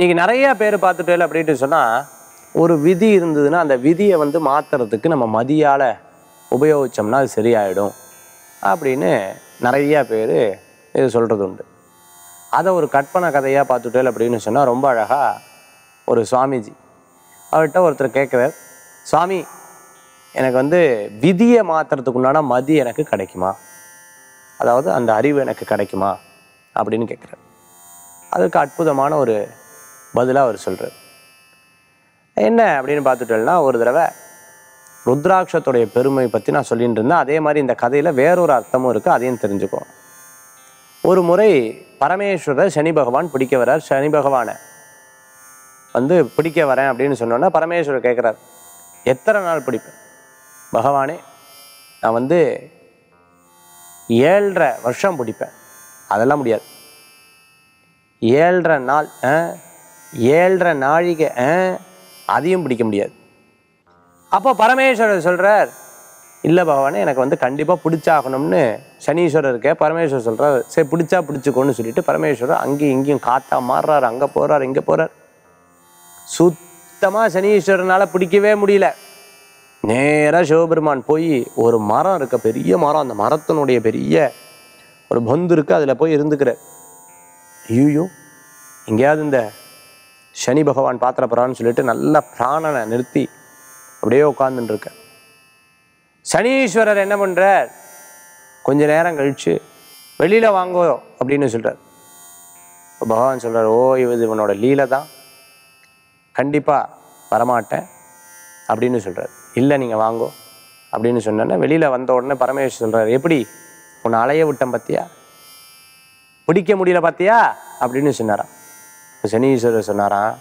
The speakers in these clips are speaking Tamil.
இன்னைக்கு நிறைய பேர் பார்த்துட்டே அப்படின்ட்டு சொன்னால் ஒரு விதி இருந்ததுன்னா அந்த விதியை வந்து மாற்றுறதுக்கு நம்ம மதியால் உபயோகிச்சோம்னா அது சரியாயிடும் அப்படின்னு நிறைய பேர் இது சொல்கிறது உண்டு அதை ஒரு கற்பனை கதையாக பார்த்துட்டேன் அப்படின்னு சொன்னால் ரொம்ப அழகாக ஒரு சுவாமிஜி அவர்கிட்ட ஒருத்தர் கேட்குறார் சுவாமி எனக்கு வந்து விதியை மாற்றுறதுக்கு உண்டான மதி எனக்கு கிடைக்குமா அதாவது அந்த அறிவு எனக்கு கிடைக்குமா அப்படின்னு கேட்குறார் அதுக்கு அற்புதமான ஒரு பதிலாக அவர் சொல்கிறார் என்ன அப்படின்னு பார்த்துட்டோம்னா ஒரு தடவை ருத்ராட்சத்துடைய பெருமை பற்றி நான் சொல்லிட்டு இருந்தேன் அதே மாதிரி இந்த கதையில் வேறொரு அர்த்தமும் இருக்குது அதையும் தெரிஞ்சுக்கோ ஒரு முறை பரமேஸ்வரர் சனி பகவான் பிடிக்க வர்றார் சனி பகவானை வந்து பிடிக்க வரேன் அப்படின்னு சொன்னோன்னா பரமேஸ்வரர் கேட்குறார் எத்தனை நாள் பிடிப்பேன் பகவானே நான் வந்து ஏழரை வருஷம் பிடிப்பேன் அதெல்லாம் முடியாது ஏழரை நாள் ஆ, ஏழரை நாழிகை ஆ, அதையும் பிடிக்க முடியாது அப்போ பரமேஸ்வரர் சொல்றார் இல்லை பகவானே எனக்கு வந்து கண்டிப்பாக பிடிச்சாகணும்னு சனீஸ்வரருக்கு பரமேஸ்வரர் சொல்றார் சரி பிடிச்சா பிடிச்சிக்கோன்னு சொல்லிட்டு பரமேஸ்வரர் அங்கேயும் இங்கேயும் காத்தா மாறுறாரு அங்கே போறார் இங்கே போறார் சுத்தமாக சனீஸ்வரனால பிடிக்கவே முடியல நேராக சிவபெருமான் போய் ஒரு மரம் இருக்க பெரிய மரம் அந்த மரத்தினுடைய பெரிய ஒரு பொந்து இருக்கு அதில் போய் இருந்துக்கிறார் ஐயோ எங்கேயாவது இந்த சனி பகவான் பாத்திர போறான்னு சொல்லிட்டு நல்ல பிராணனை நிறுத்தி அப்படியே உட்காந்துட்டு இருக்க சனீஸ்வரர் என்ன பண்றார் கொஞ்ச நேரம் கழிச்சு வெளியில வாங்கோ அப்படின்னு சொல்றார் அப்ப பகவான் சொல்றார் ஓ இது இவனோட லீலை தான் கண்டிப்பா வரமாட்டேன் அப்படின்னு சொல்றார் இல்லை நீங்க வாங்கோ அப்படின்னு சொன்னோன்னே வெளியில வந்த உடனே பரமேஸ்வர் சொல்றாரு எப்படி உன்னை அலைய விட்டேன் பார்த்தியா பிடிக்க முடியல பார்த்தியா அப்படின்னு சொன்னாராம் இப்ப சனீஸ்வரர் சொன்னாராம்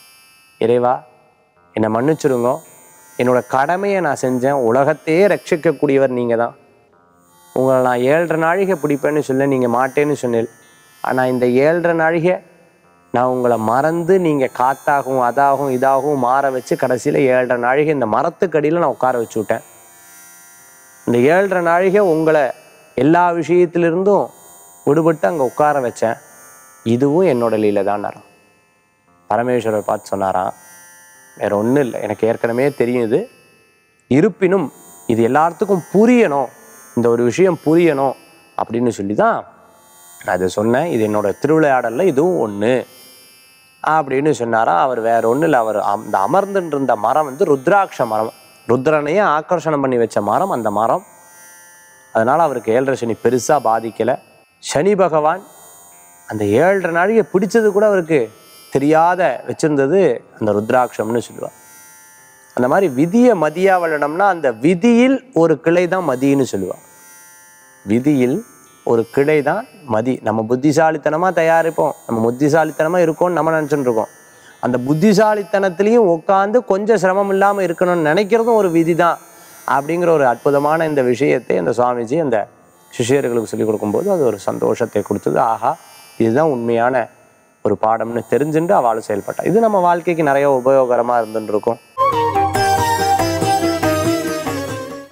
இறைவா என்னை மன்னிச்சிருங்க என்னோட கடமையை நான் செஞ்சேன் உலகத்தையே ரட்சிக்கக்கூடியவர் நீங்கள் தான் உங்களை நான் ஏழரை நாழிகை பிடிப்பேன்னு சொல்ல நீங்கள் மாட்டேன்னு சொன்னேன் ஆனால் இந்த ஏழரை நாழிகை நான் உங்களை மறந்து நீங்கள் காத்தாகவும் அதாகவும் இதாகவும் மாற வச்சு கடைசியில் ஏழரை நாழிகை இந்த மரத்துக்கடியில் நான் உட்கார வச்சு விட்டேன் இந்த ஏழரை நாழிகை உங்களை எல்லா விஷயத்திலிருந்தும் விடுபட்டு அங்கே உட்கார வச்சேன் இதுவும் என்னோட லீலை தான் பரமேஸ்வரர் பார்த்து சொன்னாராம் வேற ஒன்றும் இல்லை எனக்கு ஏற்கனவே தெரியும் இது இருப்பினும் இது எல்லாத்துக்கும் புரியணும் இந்த ஒரு விஷயம் புரியணும் அப்படின்னு சொல்லி தான் நான் இதை சொன்னேன் இது என்னோட திருவிளையாடல்ல இதுவும் ஒன்று அப்படின்னு சொன்னாராம் அவர் வேற ஒன்றும் இல்லை அவர் அந்த அமர்ந்துட்டு இருந்த மரம் வந்து ருத்ராட்ச மரம் ருத்ரனையே ஆக்கர்ஷணம் பண்ணி வச்ச மரம் அந்த மரம் அதனால அவருக்கு ஏழரை சனி பெருசாக பாதிக்கலை சனி பகவான் அந்த ஏழரை நாழிகை பிடிச்சது கூட அவருக்கு தெரியாத வச்சிருந்தது அந்த ருத்ராட்சம்னு சொல்லுவார் அந்த மாதிரி விதியை மதியா வளனம்னா அந்த விதியில் ஒரு கிளை தான் மதின்னு சொல்லுவார் விதியில் ஒரு கிளை தான் மதி நம்ம புத்திசாலித்தனமாக தயாரிப்போம் நம்ம புத்திசாலித்தனமாக இருக்கோம்னு நம்ம நினச்சிட்டு இருக்கோம் அந்த புத்திசாலித்தனத்திலையும் உட்காந்து கொஞ்சம் சிரமம் இல்லாமல் இருக்கணும்னு நினைக்கிறதும் ஒரு விதி தான் அப்படிங்கிற ஒரு அற்புதமான இந்த விஷயத்தை அந்த சுவாமிஜி அந்த சிஷ்யர்களுக்கு சொல்லிக் கொடுக்கும்போது அது ஒரு சந்தோஷத்தை கொடுத்தது ஆஹா இதுதான் உண்மையான ஒரு பாடம்னு தெரிஞ்சுட்டு அவளும் செயல்பட்டா இது நம்ம வாழ்க்கைக்கு நிறைய உபயோகரமாக இருந்துட்டு இருக்கும்